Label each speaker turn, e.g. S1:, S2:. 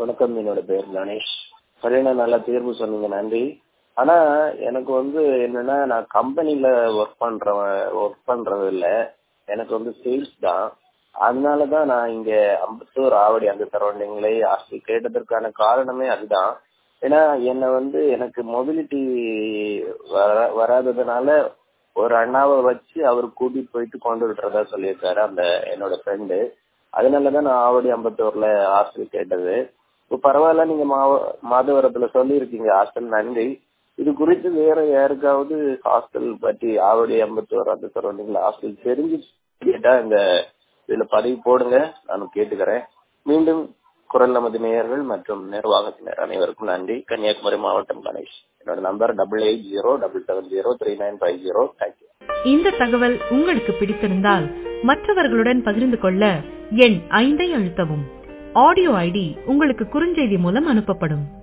S1: வணக்கம் என்னோட பேர் கணேஷ் சரியான நல்ல தீர்வு சொன்னீங்க நன்றி ஆனா எனக்கு வந்து என்னன்னா நான் கம்பெனில ஒர்க் பண்றவன் ஒர்க் பண்றது இல்ல எனக்கு வந்து சேல்ஸ் தான் அதனாலதான் நான் இங்க அம்பத்தூர் ஆவடி அந்த சரௌண்டிங்ல ஹாஸ்டல் கேட்டதற்கான காரணமே அதுதான் ஏன்னா என்னை வந்து எனக்கு மொபிலிட்டி வர வராததுனால ஒரு அண்ணாவை வச்சு அவர் கூட்டிட்டு போயிட்டு கொண்டு விட்டுறதா சொல்லியிருக்காரு அந்த என்னோட ஃப்ரெண்டு அதனாலதான் நான் ஆவடி அம்பத்தூர்ல ஹாஸ்டல் கேட்டது இப்போ பரவாயில்ல நீங்க மாவ மாதவரத்துல சொல்லியிருக்கீங்க ஹாஸ்டல் நன்றி இது குறித்து வேற யாருக்காவது ஹாஸ்டல் பற்றி ஆவடி அம்பத்தூர் அந்த சரௌண்டிங்ல ஹாஸ்டல் தெரிஞ்சு கேட்டா இந்த இதுல பதிவு போடுங்க நானும் கேட்டுக்கிறேன் மீண்டும் குரல் நமது நேயர்கள் மற்றும் நிர்வாகத்தினர் அனைவருக்கும் நன்றி கன்னியாகுமரி மாவட்டம் கணேஷ் என்னோட number double eight zero double seven zero three nine five zero thank you
S2: இந்த தகவல் உங்களுக்கு பிடித்திருந்தால் மற்றவர்களுடன் பகிர்ந்து கொள்ள எண் ஐந்தை அழுத்தவும் ஆடியோ ஐடி உங்களுக்கு குறுஞ்செய்தி மூலம் அனுப்பப்படும்